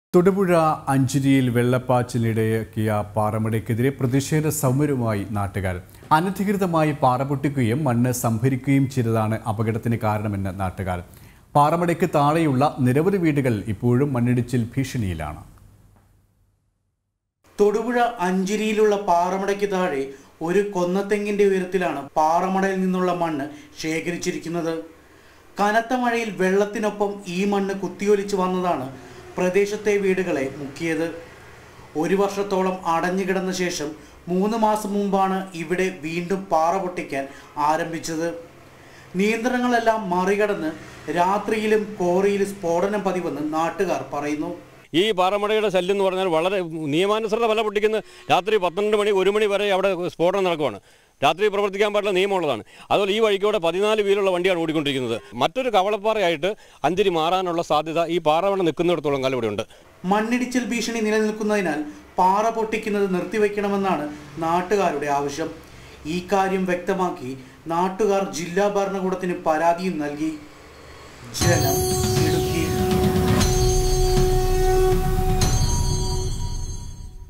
തൊടുപുഴ അഞ്ചിരിയിൽ വെള്ളപ്പാച്ചിലിടയാക്കിയ പാറമടയ്ക്കെതിരെ പ്രതിഷേധ സൗമ്യരുമായി നാട്ടുകാർ അനധികൃതമായി പാറ പൊട്ടിക്കുകയും മണ്ണ് സംഭരിക്കുകയും ചെയ്തതാണ് അപകടത്തിന് കാരണമെന്ന് നാട്ടുകാർ പാറമടയ്ക്ക് താഴെയുള്ള നിരവധി വീടുകൾ ഇപ്പോഴും മണ്ണിടിച്ചിൽ ഭീഷണിയിലാണ് തൊടുപുഴ അഞ്ചിരിയിലുള്ള പാറമടയ്ക്ക് താഴെ ഒരു കൊന്നത്തെങ്ങിന്റെ ഉയരത്തിലാണ് പാറമടയിൽ നിന്നുള്ള മണ്ണ് ശേഖരിച്ചിരിക്കുന്നത് കനത്ത മഴയിൽ വെള്ളത്തിനൊപ്പം ഈ മണ്ണ് കുത്തിയൊലിച്ചു വന്നതാണ് പ്രദേശത്തെ വീടുകളെ മുക്കിയത് ഒരു വർഷത്തോളം അടഞ്ഞുകിടന്ന ശേഷം മൂന്ന് മാസം മുമ്പാണ് ഇവിടെ വീണ്ടും പാറ പൊട്ടിക്കാൻ ആരംഭിച്ചത് നിയന്ത്രണങ്ങളെല്ലാം മറികടന്ന് രാത്രിയിലും കോറിയിൽ സ്ഫോടനം പതിവെന്ന് നാട്ടുകാർ പറയുന്നു ഈ പാറമടയുടെ ശല്യം എന്ന് പറഞ്ഞാൽ വളരെ നിയമാനുസൃത വില പൊട്ടിക്കുന്ന രാത്രി പന്ത്രണ്ട് മണി ഒരു മണി വരെ അവിടെ സ്ഫോടനം നടക്കുവാണ് രാത്രി പ്രവർത്തിക്കാൻ പാടില്ല നിയമമുള്ളതാണ് അതുപോലെ ഈ വഴിക്കൂടെ പതിനാല് വീലുള്ള വണ്ടിയാണ് ഓടിക്കൊണ്ടിരിക്കുന്നത് മറ്റൊരു കവളപ്പാറയായിട്ട് അഞ്ചരി മാറാനുള്ള സാധ്യത ഈ പാറമണ നിൽക്കുന്നിടത്തോളം കാലം ഇവിടെയുണ്ട് മണ്ണിടിച്ചിൽ ഭീഷണി നിലനിൽക്കുന്നതിനാൽ പാറ പൊട്ടിക്കുന്നത് നിർത്തിവെക്കണമെന്നാണ് നാട്ടുകാരുടെ ആവശ്യം ഈ കാര്യം വ്യക്തമാക്കി നാട്ടുകാർ ജില്ലാ ഭരണകൂടത്തിന് പരാതിയും നൽകി ജനം